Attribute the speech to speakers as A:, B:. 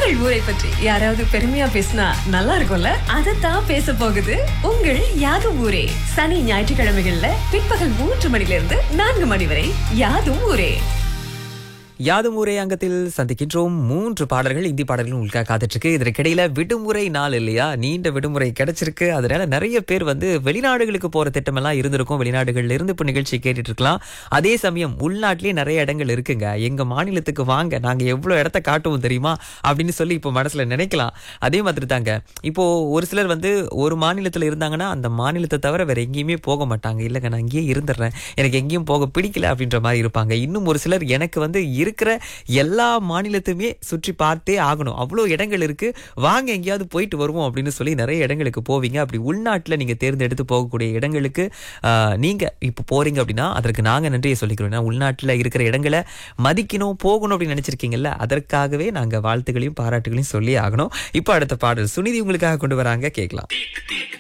A: உங்கள் ஊரை பற்றி யாராவது பெருமையா பேசினா நல்லா இருக்கும்ல அதைத்தான் பேச போகுது உங்கள் யாதும் ஊரே சனி ஞாயிற்றுக்கிழமைகள்ல பிற்பகல் மூன்று மணிலிருந்து நான்கு மணி வரை யாதும் ஊரே
B: யாதும் ஊரே அங்கத்தில் சந்திக்கின்றோம் மூன்று பாடல்கள் இந்தி பாடல்கள் உங்களுக்காக காத்துட்டு இருக்கு இதற்கிடையில விடுமுறை நாள் இல்லையா நீண்ட விடுமுறை கிடைச்சிருக்கு அதனால நிறைய பேர் வந்து வெளிநாடுகளுக்கு போற திட்டமெல்லாம் இருந்திருக்கும் வெளிநாடுகள்ல இருந்து இப்போ நிகழ்ச்சி கேட்டுட்டு இருக்கலாம் அதே சமயம் உள்நாட்டிலேயே நிறைய இடங்கள் இருக்குங்க எங்க மாநிலத்துக்கு வாங்க நாங்க எவ்வளவு இடத்த காட்டுவோம் தெரியுமா அப்படின்னு சொல்லி இப்போ மனசுல நினைக்கலாம் அதே மாதிரி தாங்க இப்போ ஒரு சிலர் வந்து ஒரு மாநிலத்துல இருந்தாங்கன்னா அந்த மாநிலத்தை தவிர வேற எங்கேயுமே போக மாட்டாங்க இல்லைங்க நான் இங்கேயே இருந்துடுறேன் எனக்கு எங்கேயும் போக பிடிக்கல அப்படின்ற மாதிரி இருப்பாங்க இன்னும் ஒரு சிலர் எனக்கு வந்து இருக்கிற எல்லா மாநிலத்தையுமே சுற்றி பார்த்தே ஆகணும் அவ்வளோ இடங்கள் இருக்கு வாங்க எங்கேயாவது போயிட்டு வருவோம் அப்படின்னு சொல்லி நிறைய இடங்களுக்கு போவீங்க அப்படி உள்நாட்டில் நீங்க தேர்ந்தெடுத்து போகக்கூடிய இடங்களுக்கு ஆஹ், நீங்க இப்போ போறீங்க அப்படின்னா அதற்கு நாங்க நன்றியை சொல்லிக்கிறோம் ஏன்னா உள்நாட்டில் இருக்கிற இடங்களை மதிக்கணும் போகணும் அப்படின்னு நினைச்சிருக்கீங்கல்ல அதற்காகவே நாங்க வாழ்த்துக்களையும் பாராட்டுகளையும் சொல்லி ஆகணும் இப்போ அடுத்த பாடல் சுனிதி உங்களுக்காக கொண்டு வராங்க கேட்கலாம்